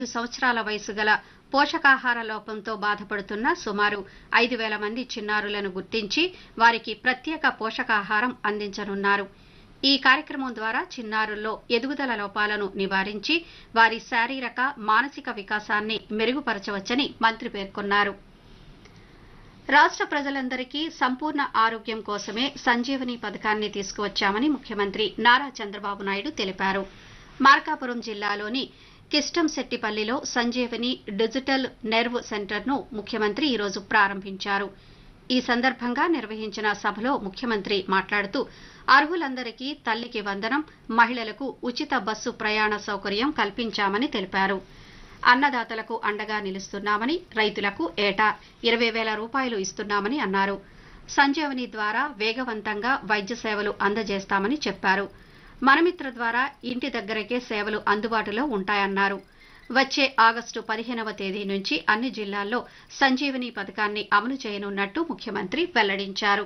సంవత్సరాల వయసు గల పోషకాహార లోపంతో బాధపడుతున్న సుమారు ఐదు వేల మంది చిన్నారులను గుర్తించి వారికి ప్రత్యేక పోషకాహారం అందించనున్నారు ఈ కార్యక్రమం ద్వారా చిన్నారుల్లో ఎదుగుదల లోపాలను నివారించి వారి శారీరక మానసిక వికాసాన్ని మెరుగుపరచవచ్చని మంత్రి పేర్కొన్నారు రాష్ట్ర ప్రజలందరికీ సంపూర్ణ ఆరోగ్యం కోసమే సంజీవని పథకాన్ని తీసుకువచ్చామని ముఖ్యమంత్రి నారా చంద్రబాబు నాయుడు తెలిపారు మార్కాపురం జిల్లాలోని కిష్టంశెట్టిపల్లిలో సంజీవని డిజిటల్ నెర్వ్ సెంటర్ను ముఖ్యమంత్రి ఈరోజు ప్రారంభించారు ఈ సందర్భంగా నిర్వహించిన సభలో ముఖ్యమంత్రి మాట్లాడుతూ అర్హులందరికీ తల్లికి వందనం మహిళలకు ఉచిత బస్సు ప్రయాణ సౌకర్యం కల్పించామని తెలిపారు అన్నదాతలకు అండగా నిలుస్తున్నామని రైతులకు ఏటా ఇరవై వేల రూపాయలు ఇస్తున్నామని అన్నారు సంజీవని ద్వారా వేగవంతంగా వైద్య సేవలు అందజేస్తామని చెప్పారు మనమిత్ర ద్వారా ఇంటి దగ్గరకే సేవలు అందుబాటులో ఉంటాయన్నారు వచ్చే ఆగస్టు పదిహేనవ తేదీ నుంచి అన్ని జిల్లాల్లో సంజీవని పథకాన్ని అమలు చేయనున్నట్టు ముఖ్యమంత్రి వెల్లడించారు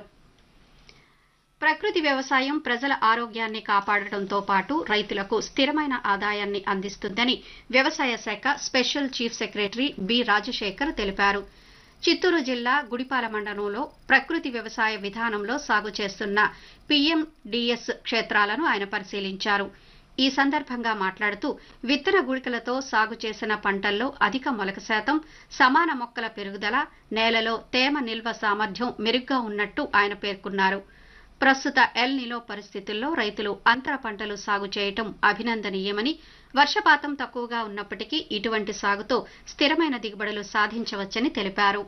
ప్రకృతి వ్యవసాయం ప్రజల ఆరోగ్యాన్ని కాపాడటంతో పాటు రైతులకు స్థిరమైన ఆదాయాన్ని అందిస్తుందని వ్యవసాయ శాఖ special chief secretary B Rajasekhar తెలిపారు చిత్తూరు జిల్లా గుడిపాల మండలంలో ప్రకృతి వ్యవసాయ విధానంలో సాగు చేస్తున్న పీఎండీఎస్ క్షేత్రాలను ఆయన పరిశీలించారు ఈ సందర్భంగా మాట్లాడుతూ విత్తన గుళికలతో సాగు చేసిన పంటల్లో అధిక మొలక శాతం సమాన మొక్కల పెరుగుదల నేలలో తేమ నిల్వ సామర్థ్యం మెరుగ్గా ఉన్నట్టు ఆయన పేర్కొన్నారు ప్రస్తుత ఎల్ నిలో పరిస్థితుల్లో రైతులు అంతర పంటలు సాగు చేయటం అభినందనీయమని వర్షపాతం తక్కువగా ఉన్నప్పటికీ ఇటువంటి సాగుతో స్థిరమైన దిగుబడులు సాధించవచ్చని తెలిపారు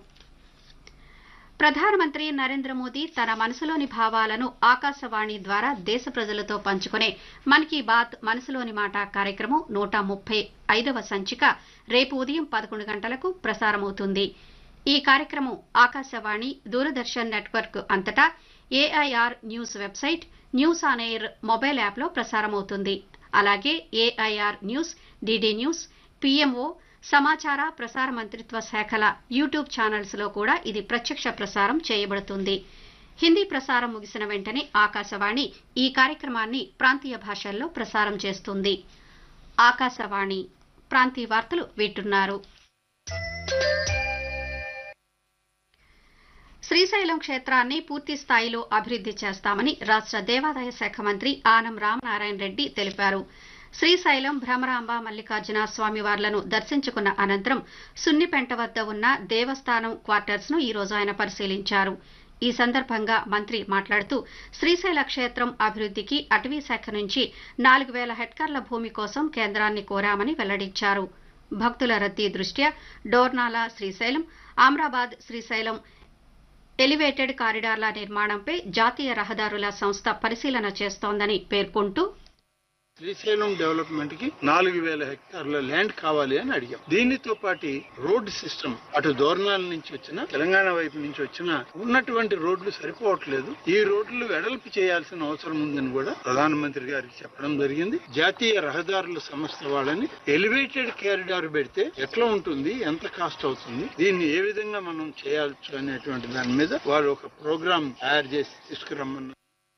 ప్రధానమంత్రి నరేంద్ర మోదీ తన మనసులోని భావాలను ఆకాశవాణి ద్వారా దేశ ప్రజలతో పంచుకునే మన్ కీ బాత్ మనసులోని మాట కార్యక్రమం నూట ముప్పై ఐదవ సంచిక రేపు ఉదయం పదకొండు గంటలకు ప్రసారమవుతుంది ఈ కార్యక్రమం ఆకాశవాణి దూరదర్శన్ నెట్వర్క్ అంతటా AIR news website news on air mobile యాప్లో ప్రసారమవుతుంది అలాగే AIR news DD news PMO సమాచార ప్రసార మంత్రిత్వ శాఖల యూట్యూబ్ ఛానల్స్ లో కూడా ఇది ప్రత్యక్ష ప్రసారం చేయబడుతుంది హిందీ ప్రసారం ముగిసిన వెంటనే ఆకాశవాణి ఈ కార్యక్రమాన్ని ప్రాంతీయ భాషల్లో ప్రసారం చేస్తుంది ఆకాశవాణి ప్రాంతీయ వార్తలు వింటున్నారు శ్రీశైలం క్షేత్రాన్ని పూర్తి స్థాయిలో అభివృద్ది చేస్తామని రాష్ట్ర దేవాదాయ శాఖ మంత్రి ఆనం రామనారాయణ రెడ్డి తెలిపారు శ్రీశైలం భ్రమరాంబ మల్లికార్జున స్వామివార్లను దర్శించుకున్న అనంతరం సున్నిపెంట వద్ద ఉన్న దేవస్థానం క్వార్టర్స్ ను ఈ రోజు ఆయన పరిశీలించారు ఈ సందర్భంగా మంత్రి మాట్లాడుతూ శ్రీశైల క్షేత్రం అభివృద్దికి అటవీ శాఖ నుంచి నాలుగు వేల హెక్టార్ల భూమి కోసం కేంద్రాన్ని కోరామని వెల్లడించారు భక్తుల రద్దీ దృష్ట్యా డోర్నాల శ్రీశైలం ఆమ్రాబాద్ శ్రీశైలం ఎలివేటెడ్ కారిడార్ల నిర్మాణంపై జాతీయ రహదారుల సంస్థ పరిశీలన చేస్తోందని పేర్కొంటూ శ్రీశైలం డెవలప్మెంట్ కి నాలుగు వేల హెక్టార్ల ల్యాండ్ కావాలి అని అడిగాం దీనితో పాటు రోడ్ సిస్టమ్ అటు దోర్నాల నుంచి వచ్చిన తెలంగాణ వైపు నుంచి వచ్చిన ఉన్నటువంటి రోడ్లు సరిపోవట్లేదు ఈ రోడ్లు వెడల్పు చేయాల్సిన అవసరం ఉందని కూడా ప్రధానమంత్రి గారికి చెప్పడం జరిగింది జాతీయ రహదారుల సంస్థ వాళ్ళని ఎలివేటెడ్ కారిడార్ పెడితే ఎట్లా ఉంటుంది ఎంత కాస్ట్ అవుతుంది దీన్ని ఏ విధంగా మనం చేయవచ్చు అనేటువంటి దాని మీద వాళ్ళు ఒక ప్రోగ్రామ్ తయారు చేసి తీసుకురమ్మన్నారు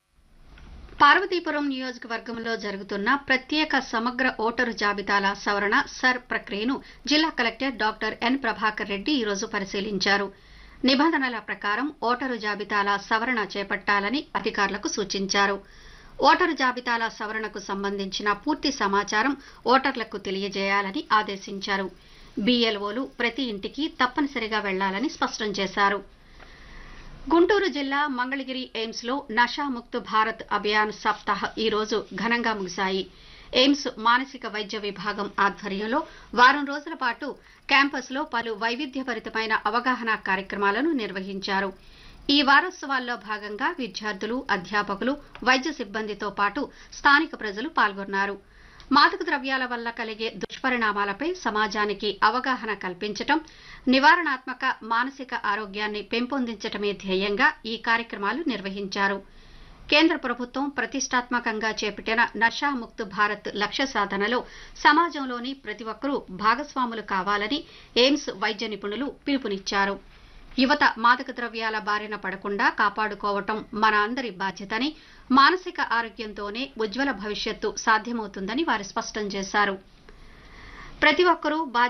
పార్వతీపురం నియోజకవర్గంలో జరుగుతున్న ప్రత్యేక సమగ్ర ఓటరు జాబితాల సవరణ సర్ ప్రక్రియను జిల్లా collector doctor N Prabhakar Reddy ఈరోజు పరిశీలించారు నిబంధనల ప్రకారం ఓటరు జాబితాల సవరణ చేపట్టాలని అధికారులకు సూచించారు ఓటరు జాబితాల సవరణకు సంబంధించిన పూర్తి సమాచారం ఓటర్లకు తెలియజేయాలని ఆదేశించారు బీఎల్ఓలు ప్రతి ఇంటికి తప్పనిసరిగా వెళ్లాలని స్పష్టం చేశారు గుంటూరు జిల్లా మంగళగిరి ఎయిమ్స్ లో నషాముక్త్ భారత్ అభియాన్ సప్తాహ్ ఈ రోజు ఘనంగా ముగిశాయి ఎయిమ్స్ మానసిక వైద్య విభాగం ఆధ్వర్యంలో వారం రోజుల పాటు క్యాంపస్ లో పలు వైవిధ్యభరితమైన అవగాహన కార్యక్రమాలను నిర్వహించారు ఈ వారోత్సవాల్లో భాగంగా విద్యార్థులు అధ్యాపకులు వైద్య సిబ్బందితో పాటు స్థానిక ప్రజలు పాల్గొన్నారు మాదక ద్రవ్యాల వల్ల కలిగే దుష్పరిణామాలపై సమాజానికి అవగాహన కల్పించటం నివారణాత్మక మానసిక ఆరోగ్యాన్ని పెంపొందించటమే ధ్యేయంగా ఈ కార్యక్రమాలు నిర్వహించారు కేంద్ర ప్రభుత్వం ప్రతిష్టాత్మకంగా చేపట్టిన నషాముక్త్ భారత్ లక్ష్య సాధనలో సమాజంలోని ప్రతి ఒక్కరూ భాగస్వాములు కావాలని ఎయిమ్స్ వైద్య నిపుణులు పిలుపునిచ్చారు యువత మాదక ద్రవ్యాల బారిన పడకుండా కాపాడుకోవటం మన అందరి బాధ్యతని మానసిక ఆరోగ్యంతోనే ఉజ్వల భవిష్యత్తు సాధ్యమవుతుందని వారు స్పష్టం చేశారు ప్రతి ఒక్కరూ